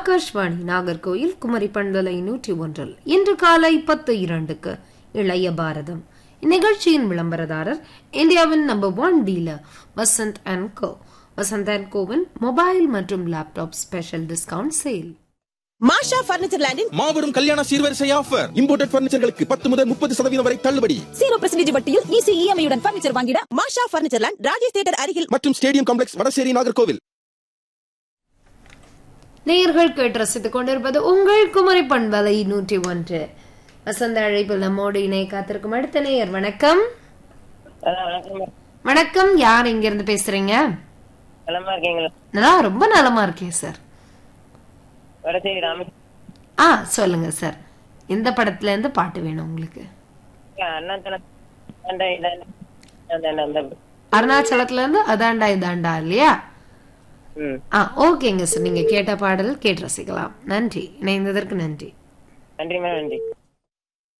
ஆகாஷ்வாணி நாகர்கோயில் குமரி பண்பலை நூற்றி ஒன்றில் இன்று காலை பத்து இரண்டுக்கு இளைய பாரதம் இந்நிகழ்ச்சியின் விளம்பரதாரர் இந்தியாவின் number one dealer Vasanth and co Vasanth and கோவின் மொபைல் மற்றும் laptop special discount sale Masha furniture லேண்டின் மாபெரும் கல்யாண சீர்வரிசை ஆஃபர் இம்போர்ட்டட் பர்னிச்சர்களுக்கு பத்து முதல் முப்பது சதவீதம் வரை தள்ளுபடி ஜீரோ பெர்சன்டேஜ் வட்டியில் ஈஸி இஎம்ஐ உடன் பர்னிச்சர் வாங்கிட Masha furniture land Rajesh theatre அருகில் மற்றும் ஸ்டேடியம் காம்ப்ளெக்ஸ் வடசேரி நாகர்கோவில் நேயர்கள் கேட்டு ரசித்துக் கொண்டிருப்பது உங்கள் குமரி பண்பலை நூற்றி ஒன்று வசந்த அழைப்பில் நம்மோடு இணைய காத்திருக்கும் அடுத்த நேயர் வணக்கம் வணக்கம் யார் இங்க இருந்து பேசுறீங்க நலமா இருக்கீங்களா நான் ரொம்ப நலமா இருக்கேன் சார் வடசேரி ராம ஆ சொல்லுங்க சார் எந்த படத்துல இருந்து பாட்டு வேணும் உங்களுக்கு அண்ணா தன அந்த இதாண்ட அந்த அந்த அருணாச்சலத்துல இருந்து அதாண்டா இதாண்டா இல்லையா ம் ஆ ஓகேங்க சார் நீங்க கேட்ட பாடல் கேட்டு ரசிக்கலாம் நன்றி இணைந்ததற்கு நன்றி நன்றி மேம் நன்றி